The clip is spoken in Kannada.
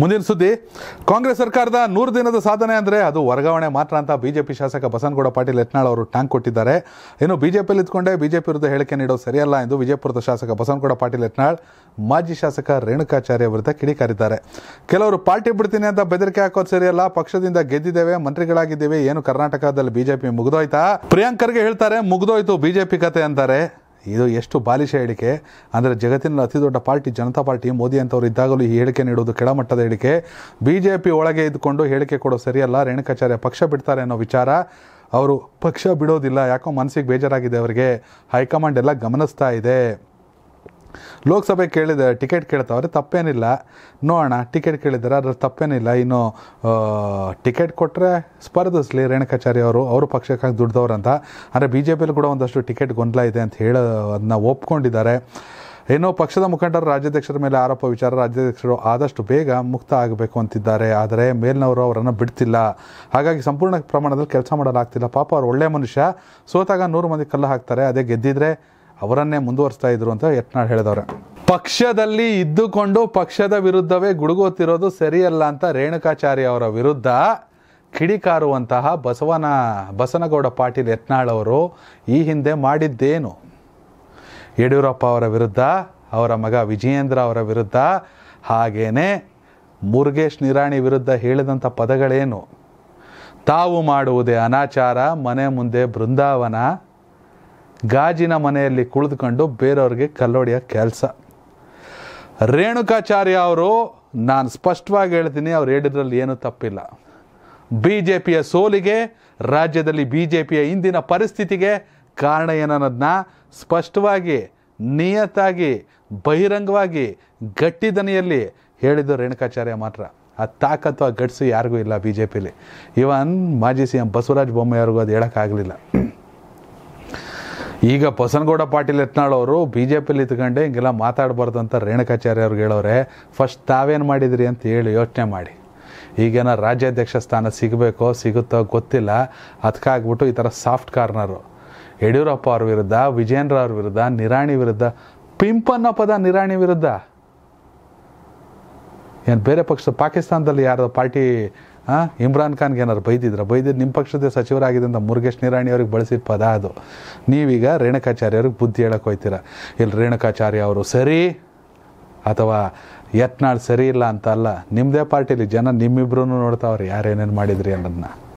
ಮುಂದಿನ ಸುದ್ದಿ ಕಾಂಗ್ರೆಸ್ ಸರ್ಕಾರದ ನೂರು ದಿನದ ಸಾಧನೆ ಅಂದರೆ ಅದು ವರ್ಗಾವಣೆ ಮಾತ್ರ ಅಂತ ಬಿಜೆಪಿ ಶಾಸಕ ಬಸನಗೌಡ ಪಾಟೀಲ್ ಯತ್ನಾಳ್ ಅವರು ಟ್ಯಾಂಕ್ ಕೊಟ್ಟಿದ್ದಾರೆ ಇನ್ನು ಬಿಜೆಪಿಯಲ್ಲಿ ಇದ್ಕೊಂಡೇ ಬಿಜೆಪಿ ವಿರುದ್ಧ ಹೇಳಿಕೆ ನೀಡೋದು ಸರಿಯಲ್ಲ ಎಂದು ವಿಜಯಪುರದ ಶಾಸಕ ಬಸನಗೌಡ ಪಾಟೀಲ್ ಯತ್ನಾಳ್ ಮಾಜಿ ಶಾಸಕ ರೇಣುಕಾಚಾರ್ಯ ವಿರುದ್ಧ ಕಿಡಿಕಾರಿದ್ದಾರೆ ಕೆಲವರು ಪಾರ್ಟಿ ಬಿಡ್ತೀನಿ ಅಂತ ಬೆದರಿಕೆ ಹಾಕೋದು ಸರಿಯಲ್ಲ ಪಕ್ಷದಿಂದ ಗೆದ್ದಿದ್ದೇವೆ ಮಂತ್ರಿಗಳಾಗಿದ್ದೇವೆ ಏನು ಕರ್ನಾಟಕದಲ್ಲಿ ಬಿಜೆಪಿ ಮುಗಿದೋಯ್ತಾ ಪ್ರಿಯಾಂಕರ್ಗೆ ಹೇಳ್ತಾರೆ ಮುಗಿದೋಯ್ತು ಬಿಜೆಪಿ ಕತೆ ಅಂತಾರೆ ಇದು ಎಷ್ಟು ಬಾಲಿಶ ಹೇಳಿಕೆ ಅಂದರೆ ಜಗತ್ತಿನ ಅತಿ ದೊಡ್ಡ ಪಾರ್ಟಿ ಜನತಾ ಪಾರ್ಟಿ ಮೋದಿ ಅಂತವ್ರು ಇದ್ದಾಗಲೂ ಈ ಹೇಳಿಕೆ ನೀಡುವುದು ಕೆಳಮಟ್ಟದ ಹೇಳಿಕೆ ಬಿ ಜೆ ಪಿ ಒಳಗೆ ಇದ್ದುಕೊಂಡು ಹೇಳಿಕೆ ಕೊಡೋದು ಸರಿಯಲ್ಲ ರೇಣುಕಾಚಾರ್ಯ ಪಕ್ಷ ಬಿಡ್ತಾರೆ ಅನ್ನೋ ವಿಚಾರ ಅವರು ಪಕ್ಷ ಬಿಡೋದಿಲ್ಲ ಯಾಕೋ ಮನಸ್ಸಿಗೆ ಬೇಜಾರಾಗಿದೆ ಅವರಿಗೆ ಹೈಕಮಾಂಡ್ ಎಲ್ಲ ಗಮನಿಸ್ತಾ ಇದೆ ಲೋಕಸಭೆ ಕೇಳಿದ ಟಿಕೆಟ್ ಕೇಳ್ತಾವ್ರೆ ತಪ್ಪೇನಿಲ್ಲ ನೋಡೋಣ ಟಿಕೆಟ್ ಕೇಳಿದ್ದಾರೆ ಅದ್ರ ತಪ್ಪೇನಿಲ್ಲ ಇನ್ನು ಆ, ಟಿಕೆಟ್ ಕೊಟ್ಟರೆ ಸ್ಪರ್ಧಿಸ್ಲಿ ರೇಣುಕಾಚಾರ್ಯ ಅವರು ಅವರು ಪಕ್ಷಕ್ಕಾಗಿ ದುಡ್ದವ್ರು ಅಂತ ಅಂದರೆ ಬಿ ಜೆ ಪಿಯಲ್ಲಿ ಕೂಡ ಒಂದಷ್ಟು ಟಿಕೆಟ್ ಗೊಂದಲ ಇದೆ ಅಂತ ಹೇಳ ಅದನ್ನ ಒಪ್ಕೊಂಡಿದ್ದಾರೆ ಇನ್ನು ಪಕ್ಷದ ಮುಖಂಡರು ರಾಜ್ಯಾಧ್ಯಕ್ಷರ ಮೇಲೆ ಆರೋಪ ವಿಚಾರ ರಾಜ್ಯಾಧ್ಯಕ್ಷರು ಆದಷ್ಟು ಬೇಗ ಮುಕ್ತ ಆಗಬೇಕು ಅಂತಿದ್ದಾರೆ ಆದರೆ ಮೇಲ್ನವರು ಅವರನ್ನು ಬಿಡ್ತಿಲ್ಲ ಹಾಗಾಗಿ ಸಂಪೂರ್ಣ ಪ್ರಮಾಣದಲ್ಲಿ ಕೆಲಸ ಮಾಡಲಾಗ್ತಿಲ್ಲ ಪಾಪ ಅವ್ರು ಒಳ್ಳೆಯ ಮನುಷ್ಯ ಸೋತಾಗ ನೂರು ಮಂದಿ ಕಲ್ಲು ಹಾಕ್ತಾರೆ ಅದೇ ಗೆದ್ದಿದ್ರೆ ಅವರನ್ನೇ ಮುಂದುವರಿಸ್ತಾ ಇದ್ರು ಅಂತ ಯತ್ನಾಳ್ ಹೇಳಿದವ್ರೆ ಪಕ್ಷದಲ್ಲಿ ಇದ್ದುಕೊಂಡು ಪಕ್ಷದ ವಿರುದ್ಧವೇ ಗುಡುಗುತ್ತಿರೋದು ಸರಿಯಲ್ಲ ಅಂತ ರೇಣುಕಾಚಾರ್ಯ ಅವರ ವಿರುದ್ಧ ಕಿಡಿಕಾರುವಂತಹ ಬಸವನ ಬಸನಗೌಡ ಪಾಟೀಲ್ ಯತ್ನಾಳ್ ಅವರು ಈ ಹಿಂದೆ ಮಾಡಿದ್ದೇನು ಯಡಿಯೂರಪ್ಪ ಅವರ ವಿರುದ್ಧ ಅವರ ಮಗ ವಿಜಯೇಂದ್ರ ಅವರ ವಿರುದ್ಧ ಹಾಗೇನೆ ಮುರುಗೇಶ್ ನಿರಾಣಿ ವಿರುದ್ಧ ಹೇಳಿದಂಥ ಪದಗಳೇನು ತಾವು ಮಾಡುವುದೇ ಅನಾಚಾರ ಮನೆ ಮುಂದೆ ಬೃಂದಾವನ ಗಾಜಿನ ಮನೆಯಲ್ಲಿ ಕುಳಿತುಕೊಂಡು ಬೇರೆಯವ್ರಿಗೆ ಕಲ್ಲೊಡೆಯೋ ಕೆಲಸ ರೇಣುಕಾಚಾರ್ಯ ಅವರು ನಾನು ಸ್ಪಷ್ಟವಾಗಿ ಹೇಳ್ತೀನಿ ಅವ್ರು ಹೇಳಿದ್ರಲ್ಲಿ ಏನೂ ತಪ್ಪಿಲ್ಲ ಬಿ ಜೆ ಪಿಯ ಸೋಲಿಗೆ ರಾಜ್ಯದಲ್ಲಿ ಬಿ ಜೆ ಪಿಯ ಇಂದಿನ ಪರಿಸ್ಥಿತಿಗೆ ಕಾರಣ ಏನನ್ನೋದನ್ನ ಸ್ಪಷ್ಟವಾಗಿ ನಿಯತ್ತಾಗಿ ಬಹಿರಂಗವಾಗಿ ಗಟ್ಟಿ ದನಿಯಲ್ಲಿ ಹೇಳಿದ್ದು ರೇಣುಕಾಚಾರ್ಯ ಮಾತ್ರ ಆ ತಾಕತ್ತು ಆ ಗಟ್ಸು ಯಾರಿಗೂ ಇಲ್ಲ ಬಿ ಜೆ ಪಿಲಿ ಇವನ್ ಮಾಜಿ ಸಿ ಎಂ ಬಸವರಾಜ ಬೊಮ್ಮಾಯಿಯವ್ರಿಗೂ ಅದು ಹೇಳೋಕ್ಕಾಗಲಿಲ್ಲ ಈಗ ಬಸನಗೌಡ ಪಾಟೀಲ್ ಯತ್ನಾಳ್ ಅವರು ಬಿ ಜೆ ಪಿಲಿ ಇತ್ಕೊಂಡೆ ಹಿಂಗೆಲ್ಲ ಮಾತಾಡಬಾರ್ದು ಅಂತ ರೇಣುಕಾಚಾರ್ಯ ಅವ್ರಿಗೆ ಹೇಳೋರೆ ಫಸ್ಟ್ ತಾವೇನು ಮಾಡಿದ್ರಿ ಅಂತ ಹೇಳಿ ಯೋಚನೆ ಮಾಡಿ ಈಗೇನೋ ರಾಜ್ಯಾಧ್ಯಕ್ಷ ಸ್ಥಾನ ಸಿಗಬೇಕೋ ಸಿಗುತ್ತೋ ಗೊತ್ತಿಲ್ಲ ಅದಕ್ಕಾಗ್ಬಿಟ್ಟು ಈ ಥರ ಸಾಫ್ಟ್ ಕಾರ್ನರು ಯಡಿಯೂರಪ್ಪ ಅವ್ರ ವಿರುದ್ಧ ವಿಜೇಂದ್ರ ಅವ್ರ ವಿರುದ್ಧ ನಿರಾಣಿ ವಿರುದ್ಧ ಪಿಂಪನ್ನ ಪದ ನಿರಾಣಿ ವಿರುದ್ಧ ಏನು ಬೇರೆ ಪಕ್ಷ ಪಾಕಿಸ್ತಾನದಲ್ಲಿ ಯಾರು ಪಾರ್ಟಿ ಆ, ಇಮ್ರಾನ್ ಖಾನ್ಗೆ ಏನಾರು ಬೈದಿದ್ರ ಬೈದಿದ್ದು ನಿಮ್ಮ ಪಕ್ಷದ ಸಚಿವರಾಗಿದೆ ಅಂತ ಮುರುಗೇಶ್ ನಿರಾಣಿ ಅವ್ರಿಗೆ ಬಳಸಿದ ಪದ ಅದು ನೀವೀಗ ರೇಣುಕಾಚಾರ್ಯ ಅವ್ರಿಗೆ ಬುದ್ಧಿ ಹೇಳಕ್ಕೆ ಹೋಯ್ತೀರ ಇಲ್ಲಿ ರೇಣುಕಾಚಾರ್ಯ ಅವರು ಸರಿ ಅಥವಾ ಯತ್ನಾಳ್ ಸರಿ ಇಲ್ಲ ಅಂತ ಅಲ್ಲ ನಿಮ್ಮದೇ ಪಾರ್ಟಿಲಿ ಜನ ನಿಮ್ಮಿಬ್ರು ನೋಡ್ತಾವ್ರೆ ಯಾರೇನೇನು ಮಾಡಿದ್ರಿ ಅನ್ನೋದನ್ನ